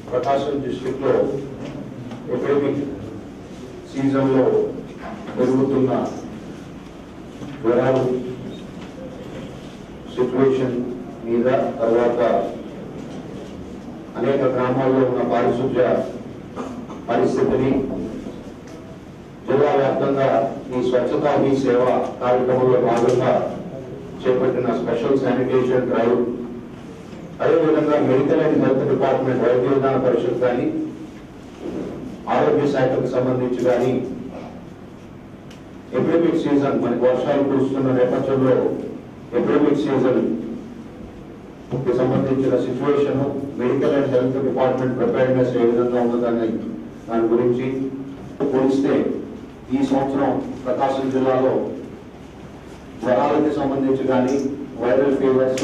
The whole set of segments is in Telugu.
ప్రకాశం డిస్ట్రిక్ట్ లో ఎపిడమిక్ సీజన్ లో పెరుగుతున్న జ్వరాలు సిచ్యువేషన్ మీద తర్వాత అనేక గ్రామాల్లో ఉన్న పారిశుద్ధ్య పరిస్థితిని జిల్లా వ్యాప్తంగా ఈ స్వచ్ఛతా హీ సేవ కార్యక్రమంలో భాగంగా చేపట్టిన స్పెషల్ శానిటేషన్ డ్రైవ్ అదేవిధంగా medical and health department Vaidya Vidhana పరిషత్ కానీ ఆరోగ్య శాఖకు సంబంధించి కానీ ఎపిడమిక్ సీజన్ మనకి వర్షాలు కురుస్తున్న నేపథ్యంలో ఎపిడమిక్ సీజన్ కి సంబంధించిన situation medical and health department preparedness ఏ విధంగా ఉన్నదని దాని గురించి పోలిస్తే ఈ సంవత్సరం ప్రకాశం జిల్లాలో జ్వరాలకి సంబంధించి కానీ వైరల్ ఫీవర్స్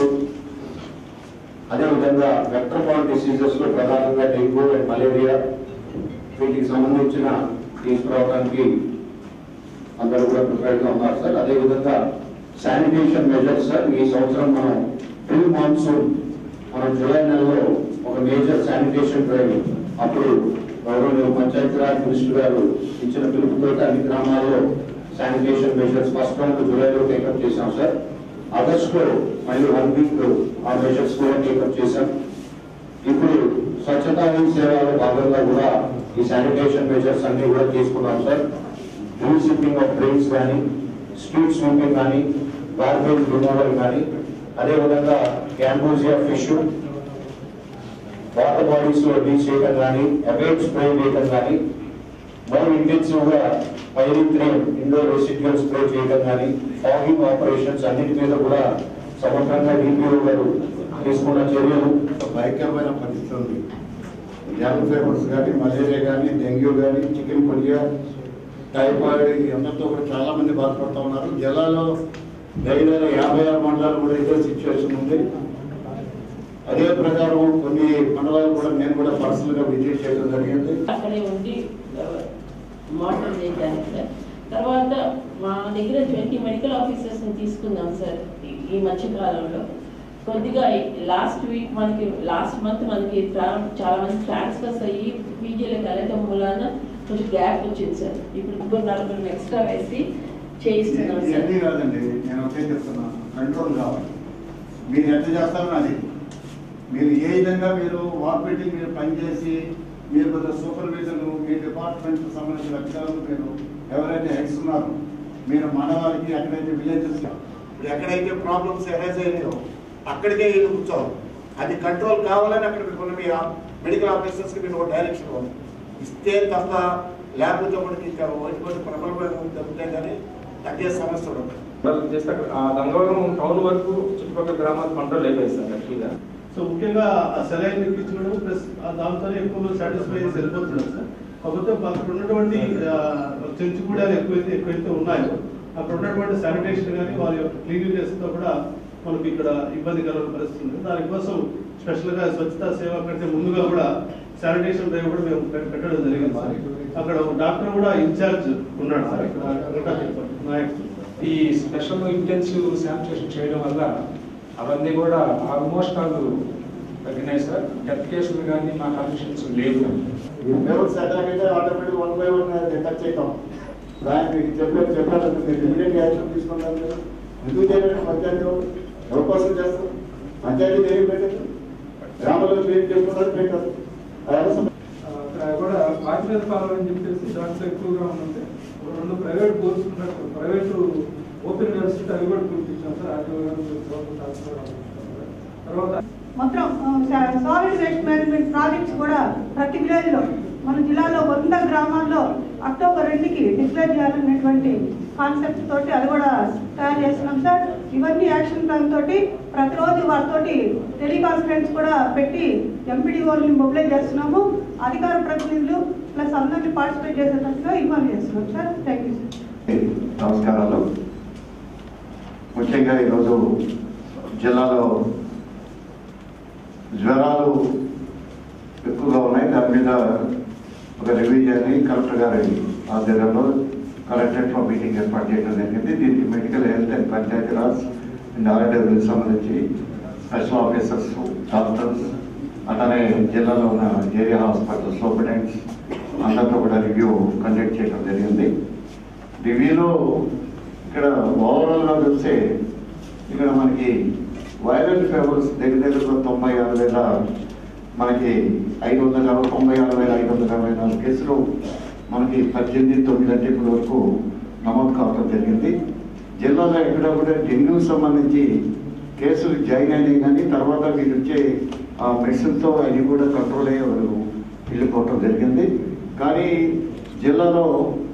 అదేవిధంగా వెక్టర్ బాన్ డిసీజెస్ లో ప్రధానంగా డెంగ్యూ అండ్ మలేరియా వీటికి సంబంధించిన తీసుకురావడానికి అందరూ కూడా ప్రిపేర్ గా ఉన్నారు సార్ అదేవిధంగా శానిటేషన్ మెజర్స్ సార్ ఈ సంవత్సరం మనం ప్రీ మాన్సూన్ మనం జూలై నెలలో ఒక మేజర్ శానిటేషన్ డ్రైవ్ అప్పుడు గౌరవనీయ పంచాయతీరాజ్ మినిస్టర్ గారు ఇచ్చిన పిలుపుతో అన్ని గ్రామాల్లో శానిటేషన్ మెజర్స్ ఫస్ట్ రౌండ్ జూలైలో టేకప్ చేశాం సార్ ఆగస్ట్ లో మళ్ళీ వన్ వీక్ ఆ మెజర్స్ కూడా టేకప్ చేశాం ఇప్పుడు స్వచ్ఛతా హీ సేవలో భాగంగా కూడా ఈ శానిటేషన్ మెజర్స్ అన్ని కూడా తీసుకున్నాం సార్ రీసిప్పింగ్ ఆఫ్ డ్రింక్స్ కానీ స్ట్రీట్ స్వీపింగ్ కానీ గార్బేజ్ రిమూవల్ కానీ అదేవిధంగా క్యాంబోజియా ఫిష్ వాటర్ బాడీస్ లో డీల్ చేయడం కానీ అబేట్ స్ప్రే చేయడం కానీ మోర్ ఇంటెన్సివ్ గా పైరిత్రియం ఇండోర్ రెసిడ్యువల్ స్ప్రే చేయడం కానీ ఫాగింగ్ ఆపరేషన్స్ అన్నిటి మీద కూడా సమగ్రంగా డిపిఓ గారు తీసుకున్న చర్యలు భయంకరమైన పరిస్థితి ఉంది జ్ఞాన ఫేమస్ కానీ మలేరియా కానీ డెంగ్యూ కానీ చికెన్ కొరియా టైఫాయిడ్ అందరితో కూడా చాలా మంది బాధపడుతూ ఉన్నారు జిల్లాలో దగ్గర యాభై ఆరు మండలాలు కూడా ఇదే సిచ్యువేషన్ ఉంది అదే ప్రకారం కొన్ని మండలాలు కూడా నేను కూడా పర్సనల్ గా విజిట్ చేయడం జరిగింది అక్కడే ఉండి మోటార్ చేశాను సార్ తర్వాత మా దగ్గర ట్వంటీ మెడికల్ ఆఫీసర్స్ ని తీసుకున్నాం సార్ ఈ- ఈ మధ్య కాలంలో కొద్దిగా లాస్ట్ వీక్ మనకి లాస్ట్ మంత్ మనకి ట్రా- చాలా మంది ట్రాన్స్ఫర్స్ అయ్యి పీజీలకు వెళ్ళటం మూలాన కొంచెం గ్యాప్ వచ్చింది సార్ ఇప్పుడు ముగ్గురు నలుగురు ఎక్స్ట్రా వేసి చేయిస్తున్నాం సార్ ఇవన్నీ కాదండి నేను ఒకే చెప్తున్నా కంట్రోల్ కావాలి మీరు ఎంత చేస్తారో అది మీరు ఏ విధంగా మీరు వాక్ పెట్టి మీరు పనిచేసి మీరు కొంత సూపర్విజన్ మీ డిపార్ట్మెంట్ సంబంధించిన అధికారులు మీరు ఎవరైతే హెడ్స్ ఉన్నారో మీరు మానవాళికి ఎక్కడైతే విలేజెస్ ఇప్పుడు ఎక్కడైతే ప్రాబ్లమ్స్ ఎరైజ్ అయినాయో అక్కడికే వెళ్ళి కూర్చోవాలి అది కంట్రోల్ కావాలని అక్కడ మీకు ఉన్న మీ మెడికల్ ఆఫీసర్స్కి మీరు ఒక డైరెక్షన్ ఇవ్వాలి ఇస్తే తప్ప లేకపోతే మనకి ఇంకా ఒకటి ఒకటి ప్రబలమైన తగ్గుతాయి కానీ తగ్గే సమస్య ఉండదు వాళ్ళు చేస్తే అక్కడ ఆ గంగవరం టౌన్ వరకు చుట్టుపక్కల గ్రామాలు కంట్రోల్ అయిపోయింది సార్ యాక్చువల్గా సో ముఖ్యంగా ఆ సెలైన్ ఇప్పించడం ప్లస్ దాంతోనే ఎక్కువ మంది సాటిస్ఫై చేసి వెళ్ళిపోతున్నారు సార్ కాకపోతే అక్కడ ఉన్నటువంటి చెంచుకూడాలు ఎక్కువైతే ఎక్కువైతే ఉన్నాయో అక్కడ ఉన్నటువంటి శానిటేషన్ కానీ వారి యొక్క క్లీనినెస్ తో కూడా మనకి ఇక్కడ ఇబ్బందికరమైన పరిస్థితి ఉంది దానికోసం స్పెషల్ గా స్వచ్ఛతా సేవ కంటే ముందుగా కూడా శానిటేషన్ డ్రైవ్ కూడా మేము పె- పెట్టడం జరిగింది సార్ అక్కడ ఒక డాక్టర్ కూడా ఇన్ఛార్జ్ ఉన్నాడు సార్ ఇక్కడ ఇంకా చెప్పండి నాయక్ ఈ స్పెషల్ ఇంటెన్సివ్ శానిటేషన్ చేయడం వల్ల అవన్నీ కూడా ఆల్మోస్ట్ వాళ్ళు తగ్గినాయి సార్ డెత్ కేసులు కానీ మా కండిషన్స్ లేవు లెవెల్స్ అటాక్ అయితే automatic one by one touch అవుతాం దానికి మీకు చెప్పారు చెప్పారు మీరు ఇమీడియట్ యాక్షన్ తీసుకుంటారు మీరు ఎందుకు చేయలేదు పంచాయతీ వాళ్ళు? ఎవరి కోసం చేస్తారు పంచాయతీ దేనికి పెట్టారు గ్రామంలో క్లీన్ చేసుకుంటారు పెట్టారు అది అవసరం అక్కడ కూడా బాధ్యత పాలని చెప్పేసి డాక్టర్ ఎక్కువగా ఉన్నది ఒక రెండు ప్రైవేట్ కోర్సు ఉన్నట్టు ప్రైవేట్ ఓపెన్ యూనివర్సిటీ అవి కూడా పిలిపించాం సార్ ఆర్టీఓ గారు గవర్నమెంట్ హాస్పిటల్ పంపించాం. తర్వాత మొత్తం సాలిడ్ వేస్ట్ మేనేజ్మెంట్ ప్రాజెక్ట్స్ కూడా ప్రతి విలేజ్ లో మన జిల్లాలో వంద గ్రామాల్లో అక్టోబర్ రెండుకి డిక్లేర్ చేయాలనేటువంటి కాన్సెప్ట్ తోటి అది కూడా తయారు చేస్తున్నాం సార్ ఇవన్నీ యాక్షన్ ప్లాన్ తోటి ప్రతిరోజు వారితోటి టెలికాన్ఫరెన్స్ కూడా పెట్టి ఎంపీడీఓని మొబిలైజ్ చేస్తున్నాము అధికార ప్రతినిధులు ప్లస్ అందరినీ పార్టిసిపేట్ చేసేటట్టుగా ఇన్వాల్వ్ చేస్తున్నాం సార్ థ్యాంక్ యూ సార్ నమస్కారాలు ముఖ్యంగా ఈరోజు జిల్లాలో జ్వరాలు ఎక్కువగా ఉన్నాయి దాని మీద ఒక రివిజన్ కలెక్టర్ గారి ఆధ్వర్యంలో కలెక్టరేట్లో మీటింగ్ ఏర్పాటు చేయడం జరిగింది దీనికి medical health and Panchayati Raj and ఆర్డబ్ల్యూకి సంబంధించి స్పెషల్ ఆఫీసర్స్ డాక్టర్స్ అట్లనే జిల్లాలో ఉన్న ఏరియా హాస్పిటల్ సూపరింటెండెంట్స్ అందరితో కూడా రివ్యూ కండక్ట్ చేయడం జరిగింది రివ్యూలో ఇక్కడ ఓవరాల్గా చూస్తే ఇక్కడ మనకి వైరల్ ఫీవర్స్ దగ్గర దగ్గర తొంభై ఆరు వేల మనకి ఐదు వందల అరవై తొంభై ఆరు వేల ఐదు వందల అరవై నాలుగు కేసులు మనకి పద్దెనిమిది తొమ్మిది అంటే ఇప్పటి వరకు నమోదు కావడం జరిగింది జిల్లాలో ఎక్కడ కూడా డెంగ్యూ సంబంధించి కేసులు జాయిన్ అయినాయి కానీ తర్వాత వీళ్ళు వచ్చే ఆ మెడిసిన్తో అవి కూడా కంట్రోల్ అయ్యే వాళ్ళు వెళ్ళిపోవటం జరిగింది కానీ జిల్లాలో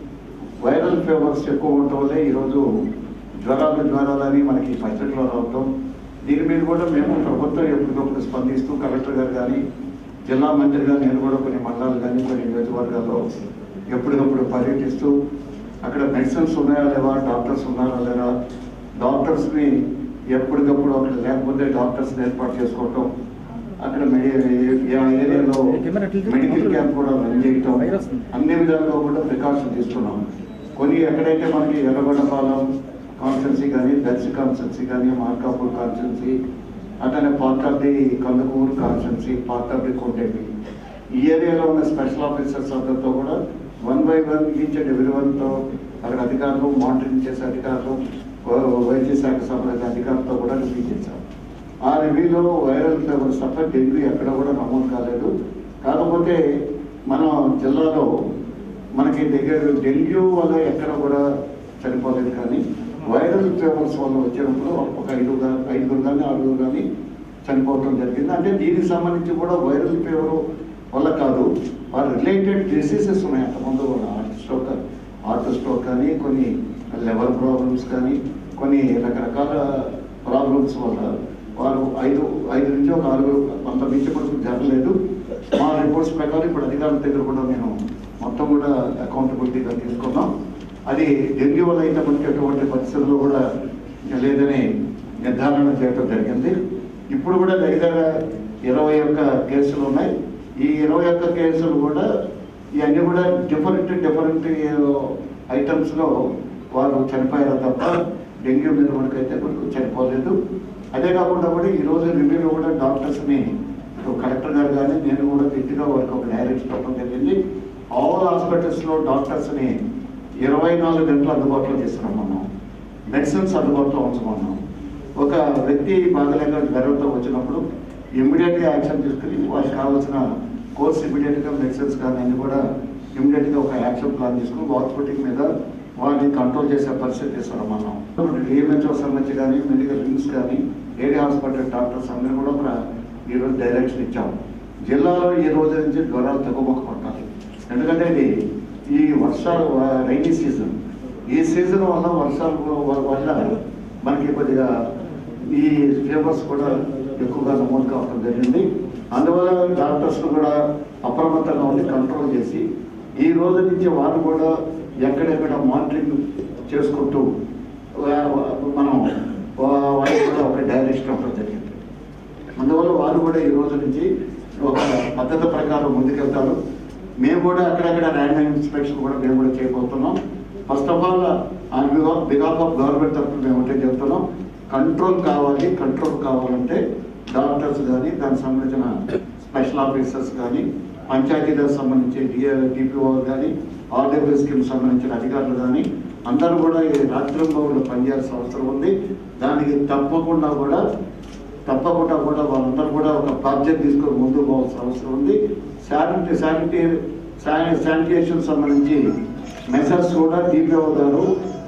వైరల్ ఫీవర్స్ ఎక్కువ ఉండటం వల్లే ఈరోజు జ్వరాలు జ్వరాలని మనకి పత్రికలో రావటం దీని మీద కూడా మేము ప్రభుత్వం ఎప్పటికప్పుడు స్పందిస్తూ కలెక్టర్ గారు కానీ జిల్లా మంత్రి గారు నేను కూడా కొన్ని మండలాలు కానీ కొన్ని నియోజకవర్గాల్లో ఎప్పటికప్పుడు పర్యటిస్తూ అక్కడ మెడిసిన్స్ ఉన్నాయా లేవా డాక్టర్స్ ఉన్నారా లేదా డాక్టర్స్ని ఎప్పటికప్పుడు అక్కడ లేకపోతే డాక్టర్స్ని ఏర్పాటు చేసుకోవటం అక్కడ మెడి ఆ ఏరియాలో మెడికల్ క్యాంప్ కూడా రన్ చేయటం అన్ని విధాలుగా కూడా ప్రికాషన్ తీసుకున్నాం కొన్ని ఎక్కడైతే మనకి ఎర్రగొండపాలెం కాన్స్టెన్సీ కానీ దర్శి కాన్స్టెన్సీ కానీ మార్కాపూర్ కాన్స్టెన్సీ అట్లనే part of the Kandukur constituency part of the కోటేపి ఈ ఏరియాలో ఉన్న స్పెషల్ ఆఫీసర్స్ అందరితో కూడా one by one each and ఎవరి వన్తో అక్కడ అధికారులు మానిటరింగ్ చేసే అధికారులు వై- వైద్య శాఖ సంబంధించిన అధికారులతో కూడా రివ్యూ చేశాం ఆ రివ్యూలో వైరల్ ఫీవర్స్ తప్ప డెంగ్యూ ఎక్కడ కూడా నమోదు కాలేదు కాకపోతే మన జిల్లాలో మనకి దగ్గర డెంగ్యూ వల్ల ఎక్కడ కూడా చనిపోలేదు కానీ వైరల్ ఫీవర్స్ వల్ల వచ్చినప్పుడు ఒక ఐదు గా- ఐదుగురు కానీ ఆరుగురు కానీ చనిపోవటం జరిగింది అంటే దీనికి సంబంధించి కూడా వైరల్ ఫీవర్ వల్ల కాదు వారు రిలేటెడ్ డిసీజెస్ ఉన్నాయి అంతకుముందు హార్ట్ స్ట్రోక్ హార్ట్ స్ట్రోక్ కానీ కొన్ని లెవర్ ప్రాబ్లమ్స్ కానీ కొన్ని రకరకాల ప్రాబ్లమ్స్ వల్ల వారు ఐదు ఐదు నుంచి ఒక ఆరు కొంత మించి కూడా జరగలేదు మా రిపోర్ట్స్ ప్రకారం ఇప్పుడు అధికారుల దగ్గర కూడా నేను మొత్తం కూడా అకౌంటబిలిటీగా తీసుకున్నాం అది డెంగ్యూ వల్ల అయితే మనకి ఎటువంటి పరిస్థితుల్లో కూడా లేదని నిర్ధారణ చేయడం జరిగింది ఇప్పుడు కూడా దగ్గర ఇరవై ఒక్క కేసులు ఉన్నాయి ఈ ఇరవై ఒక్క కేసులు కూడా ఇవన్నీ కూడా డిఫరెంట్ డిఫరెంట్ ఐటమ్స్లో వారు చనిపోయారు తప్ప డెంగ్యూ మీద మనకైతే మనకు చనిపోలేదు అదే కాకుండా కూడా ఈ రోజు రివ్యూలో కూడా డాక్టర్స్ని ఇటు కలెక్టర్ గారు కానీ నేను కూడా గట్టిగా వారికి ఒక డైరెక్షన్ ఇవ్వడం జరిగింది ఆల్ హాస్పిటల్స్లో డాక్టర్స్ని ఇరవై నాలుగు గంటలు అందుబాటులో చేస్తున్నాం మనం మెడిసిన్స్ అందుబాటులో ఉంచమన్నాం ఒక వ్యక్తి బాగలేక జ్వరంతో వచ్చినప్పుడు ఇమ్మీడియట్గా యాక్షన్ తీసుకుని వారికి కావాల్సిన కోర్స్ ఇమ్మీడియట్గా మెడిసిన్స్ కానీ అన్ని కూడా ఇమ్మీడియట్గా ఒక యాక్షన్ ప్లాన్ తీసుకుని హాస్పిటల్ మీద వారిని కంట్రోల్ చేసే పరిస్థితి తీసుకున్నాం మనం డిఎంహెచ్ఓ సంబంధించి కానీ మెడికల్ వింగ్స్ కానీ ఏరియా హాస్పిటల్ డాక్టర్స్ అందరూ కూడా మన ఈరోజు డైరెక్షన్ ఇచ్చాం జిల్లాలో ఈ రోజు నుంచి జ్వరాలు తగ్గుముఖ పట్టాలి ఎందుకంటే ఇది ఈ వర్షాలు రైనీ సీజన్ ఈ సీజన్ వల్ల వర్షాలు వ- వల్ల మనకి కొద్దిగా ఈ ఫీవర్స్ కూడా ఎక్కువగా నమోదు కావడం జరిగింది అందువల్ల డాక్టర్స్ కూడా అప్రమత్తంగా ఉండి కంట్రోల్ చేసి ఈ రోజు నుంచి వారు కూడా ఎక్కడెక్కడ మానిటరింగ్ చేసుకుంటూ వా- వా- మనం వా- వారికి కూడా ఒక డైరెక్షన్ ఇవ్వడం జరిగింది అందువల్ల వారు కూడా ఈ రోజు నుంచి ఒక పద్ధతి ప్రకారం ముందుకెళ్తారు మేము కూడా అక్కడక్కడ ర్యాండమ్ ఇన్స్పెక్షన్ కూడా మేము కూడా చేయబోతున్నాం ఫస్ట్ ఆఫ్ ఆల్ ఆన్ బిగాఫ్ ఆఫ్ గవర్నమెంట్ తరఫున మేము ఒకటే చెప్తున్నాం కంట్రోల్ కావాలి కంట్రోల్ కావాలంటే డాక్టర్స్ కానీ దానికి సంబంధించిన స్పెషల్ ఆఫీసర్స్ కానీ పంచాయతీలకు సంబంధించి డిపిఓ కానీ ఆర్డబ్ల్యూ స్కీమ్ సంబంధించిన అధికారులు కానీ అందరూ కూడా ఈ రాత్రింబౌళ్ళు పనిచేయాల్సిన అవసరం ఉంది దానికి తప్పకుండా కూడా తప్పకుండా కూడా వాళ్ళందరూ కూడా ఒక బాధ్యత తీసుకొని ముందుకు పోవాల్సిన అవసరం ఉంది శానిటరీ శానిటరీ శానిటేషన్ సంబంధించి మెజర్స్ కూడా డిపిఓ గారు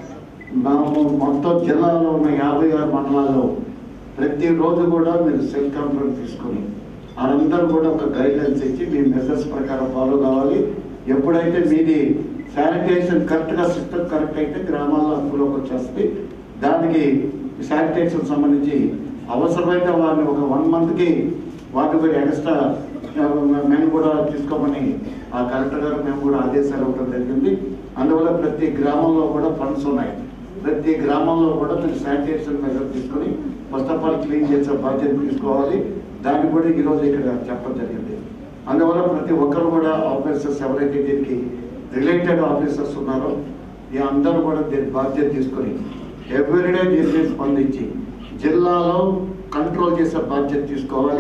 మేము మొత్తం జిల్లాలో ఉన్న యాభై ఆరు మండలాల్లో ప్రతిరోజు కూడా మీరు సెల్ కాన్ఫరెన్స్ తీసుకొని అందరూ కూడా ఒక గైడ్లైన్స్ ఇచ్చి మీ మెజర్స్ ప్రకారం ఫాలో కావాలి ఎప్పుడైతే మీది శానిటేషన్ కరెక్ట్గా సిస్టమ్ కరెక్ట్ అయితే గ్రామాల్లో అందులోకి వచ్చేస్తుంది దానికి శానిటేషన్ సంబంధించి అవసరమైతే వారిని ఒక వన్ మంత్కి వాటిని కూడా ఎక్స్ట్రా మేము కూడా తీసుకోమని ఆ కలెక్టర్ గారు మేము కూడా ఆదేశాలు ఇవ్వడం జరిగింది అందువల్ల ప్రతి గ్రామంలో కూడా ఫండ్స్ ఉన్నాయి ప్రతి గ్రామంలో కూడా మీరు శానిటేషన్ మెజర్ తీసుకొని ఫస్ట్ ఆఫ్ ఆల్ క్లీన్ చేసే బాధ్యత తీసుకోవాలి దాన్ని కూడా ఈరోజు ఇక్కడ చెప్పడం జరిగింది అందువల్ల ప్రతి ఒక్కరు కూడా ఆఫీసర్స్ ఎవరైతే దీనికి రిలేటెడ్ ఆఫీసర్స్ ఉన్నారో ఈ అందరూ కూడా దీని బాధ్యత తీసుకొని ఎవ్రీడే దీని మీద స్పందించి జిల్లాలో కంట్రోల్ చేసే బాధ్యత తీసుకోవాలి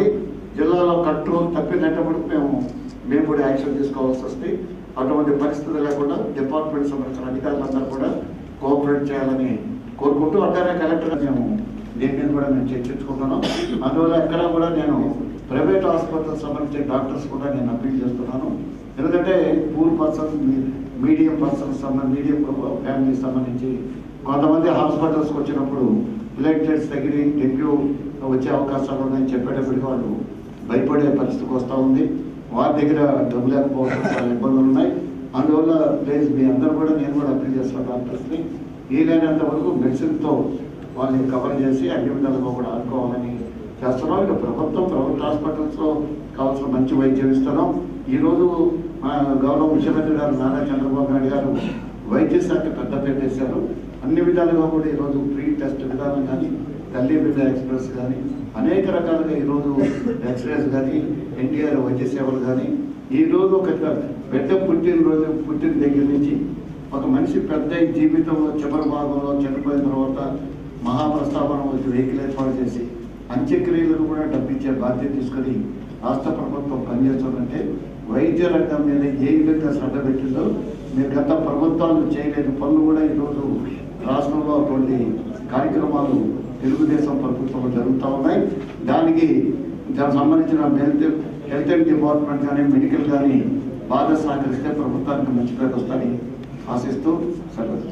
జిల్లాలో కంట్రోల్ తప్పినప్పుడు మేము మేము కూడా యాక్షన్ తీసుకోవాల్సి వస్తే అటువంటి పరిస్థితి లేకుండా డిపార్ట్మెంట్ సంబంధించిన అధికారులందరూ కూడా కోఆపరేట్ చేయాలని కోరుకుంటూ అట్లనే కలెక్టర్ మేము దీని మీద కూడా మేము చర్చించుకుంటున్నాం అందువల్ల ఎక్కడ కూడా నేను ప్రైవేట్ హాస్పిటల్ సంబంధించిన డాక్టర్స్ కూడా నేను అప్పీల్ చేస్తున్నాను ఎందుకంటే పూర్ పర్సన్ మీడియం పర్సన్ సంబంధించి మీడియం ఫ్యామిలీ సంబంధించి కొంతమంది హాస్పిటల్స్కి వచ్చినప్పుడు ప్లేట్లెట్స్ తగిలి డెంగ్యూ వచ్చే అవకాశాలు ఉన్నాయని చెప్పేటప్పటికి వాళ్ళు భయపడే పరిస్థితికి వస్తూ ఉంది వారి దగ్గర డబ్బు లేకపోవడం చాలా ఇబ్బందులు ఉన్నాయి అందువల్ల ప్లీజ్ మీ అందరూ కూడా నేను కూడా అప్పీల్ చేస్తున్నాను డాక్టర్స్ని వీలైనంత వరకు మెడిసిన్తో వాళ్ళని కవర్ చేసి అన్ని విధాలుగా కూడా ఆడుకోవాలని చేస్తున్నాం ఇక ప్రభుత్వం ప్రభుత్వ హాస్పిటల్స్లో కావాల్సిన మంచి వైద్యం ఇస్తున్నాం ఈరోజు మా గౌరవ ముఖ్యమంత్రి గారు నారా చంద్రబాబు నాయుడు గారు వైద్య శాఖ పెద్ద పెట్టేశారు అన్ని విధాలుగా కూడా ఈరోజు ప్రీ టెస్ట్ విధానం కానీ తల్లి బిడ్డ ఎక్స్ప్రెస్ కానీ అనేక రకాలుగా ఈరోజు ఎక్స్రేస్ కానీ ఎన్టీఆర్ వైద్య సేవలు కానీ ఈరోజు ఒక బిడ్డ పుట్టినరోజు పుట్టిన దగ్గర నుంచి ఒక మనిషి పెద్ద జీవితంలో చివరి భాగంలో చనిపోయిన తర్వాత మహాప్రస్థాపన వచ్చి వెహికల్ ఏర్పాటు చేసి అంత్యక్రియలకు కూడా డబ్బిచ్చే బాధ్యత తీసుకొని రాష్ట్ర ప్రభుత్వం పనిచేస్తుందంటే వైద్య రంగం మీద ఏ విధంగా శ్రద్ధ పెట్టిందో మీరు గత ప్రభుత్వాలు చేయలేని పనులు కూడా ఈరోజు రాష్ట్రంలో అటువంటి కార్యక్రమాలు తెలుగుదేశం ప్రభుత్వంలో జరుగుతూ ఉన్నాయి దానికి దానికి సంబంధించిన హెల్త్ హెల్త్ అండ్ డిపార్ట్మెంట్ కానీ మెడికల్ కానీ బాగా సహకరిస్తే ప్రభుత్వానికి మంచి పేరు వస్తాయని ఆశిస్తూ సెలవు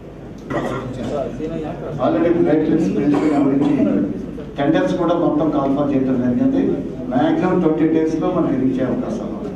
ఆల్రెడీ ప్లేట్లెట్స్ ప్రిన్సిపల్ గురించి టెండర్స్ కూడా మొత్తం కాల్ఫర్ చేయడం జరిగింది మ్యాక్సిమం ట్వంటీ డేస్ లో మనకి రీచ్ అయ్యే అవకాశాలు ఉన్నాయి.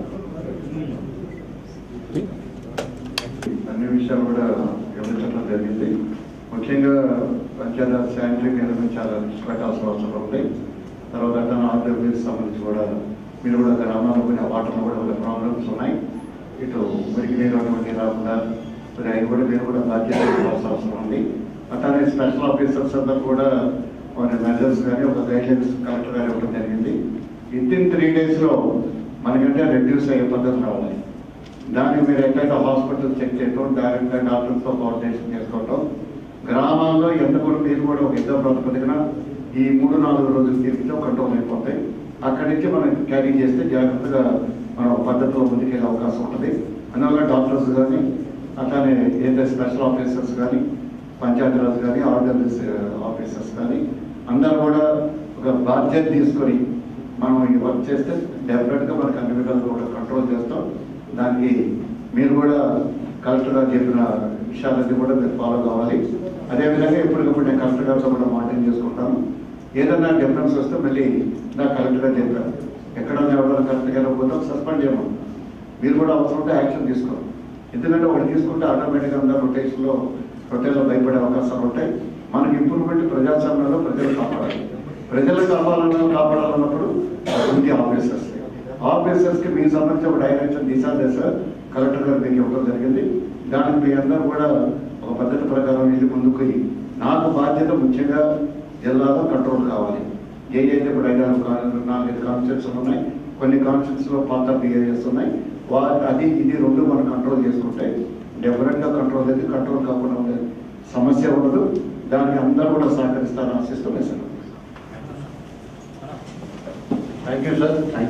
అన్ని విషయాలు కూడా గమనించడం జరిగింది ముఖ్యంగా పంచాయతీ శానిటరీ కేంద్రం చాలా దృష్టి పెట్టాల్సిన అవసరం ఉంది తర్వాత అట్లా ఆర్డబ్ల్యూఎస్ సంబంధించి కూడా మీరు కూడా గ్రామాల్లో పోయిన వాటర్లో కూడా కొన్ని ప్రాబ్లమ్స్ ఉన్నాయి ఇటు మురికి నీరు అటువంటి రాకుండా మరి అవి కూడా మీరు కూడా బాధ్యత తీసుకోవాల్సిన అవసరం ఉంది అట్లానే స్పెషల్ ఆఫీసర్స్ అందరూ కూడా కొన్ని మెజర్స్ కానీ ఒక గైడ్లైన్స్ కలెక్టర్ గారు ఇవ్వడం జరిగింది విత్ ఇన్ త్రీ డేస్లో మనకంటే రెడ్యూస్ అయ్యే పద్ధతి రావాలి దాన్ని మీరు ఎట్లయితే హాస్పిటల్ చెక్ చేయటం డైరెక్ట్గా డాక్టర్స్తో కోఆర్డినేషన్ చేసుకోవటం గ్రామాల్లో ఎంత కూడా మీరు కూడా ఒక యుద్ధ ప్రాతిపదికన ఈ మూడు నాలుగు రోజులు తిరిగితే కంట్రోల్ అయిపోతాయి అక్కడి నుంచి మనం క్యారీ చేస్తే జాగ్రత్తగా మనం ఒక పద్ధతిలో ముందుకెళ్ళే అవకాశం ఉంటుంది అందువల్ల డాక్టర్స్ కానీ అట్లానే ఏదైతే స్పెషల్ ఆఫీసర్స్ కానీ పంచాయతీరాజ్ కానీ ఆర్గనైజ్ ఆఫీసర్స్ కానీ అందరూ కూడా ఒక బాధ్యత తీసుకొని మనం ఈ వర్క్ చేస్తే డెఫినెట్గా మనకు అన్ని విధాలుగా కూడా కంట్రోల్ చేస్తాం దానికి మీరు కూడా కలెక్టర్ గారు చెప్పిన విషయాలన్నీ కూడా మీరు ఫాలో కావాలి అదేవిధంగా ఎప్పటికప్పుడు నేను కలెక్టర్ గారితో కూడా మానిటరింగ్ చేసుకుంటాను ఏదన్నా డిఫరెన్స్ వస్తే మళ్ళీ నా కలెక్టర్ గారు చెప్పారు ఎక్కడన్నా ఎవరైనా కలెక్టర్ గారు పోతే సస్పెండ్ చేయమని మీరు కూడా అవసరం ఉంటే యాక్షన్ తీసుకోండి ఎందుకంటే ఒకటి తీసుకుంటే ఆటోమేటిక్గా అందరూ రొటేషన్లో రొటేన్లో భయపడే అవకాశాలు ఉంటాయి మనకి ఇంప్రూవ్మెంట్ ప్రజాస్వామ్యంలో ప్రజలు కాపాడాలి ప్రజలు కాపాడాలన్నా కాపాడాలన్నప్పుడు ఉంది ఆఫీసర్స్ ఆఫీసర్స్కి మీకు సంబంధించి ఒక డైరెక్షన్ దిశా దశ కలెక్టర్ గారు మీకు ఇవ్వడం జరిగింది దానికి మీ అందరూ కూడా ఒక పద్ధతి ప్రకారం వెళ్ళి ముందుకు నాకు బాధ్యత ముఖ్యంగా జిల్లాలో కంట్రోల్ కావాలి ఏ అయితే ఇప్పుడు ఐదు నాలుగు నాలుగైదు కాన్స్టిట్యూన్స్ ఉన్నాయి కొన్ని కాన్స్టిట్యూన్స్ లో పాత బిహేవియర్స్ ఉన్నాయి వా- అది ఇది రెండు మనం కంట్రోల్ చేసుకుంటే డెఫినెట్ గా కంట్రోల్ అయితే కంట్రోల్ కాకుండా ఉండే సమస్య ఉండదు దానికి అందరూ కూడా సహకరిస్తారని ఆశిస్తూ థ్యాంక్ యూ సార్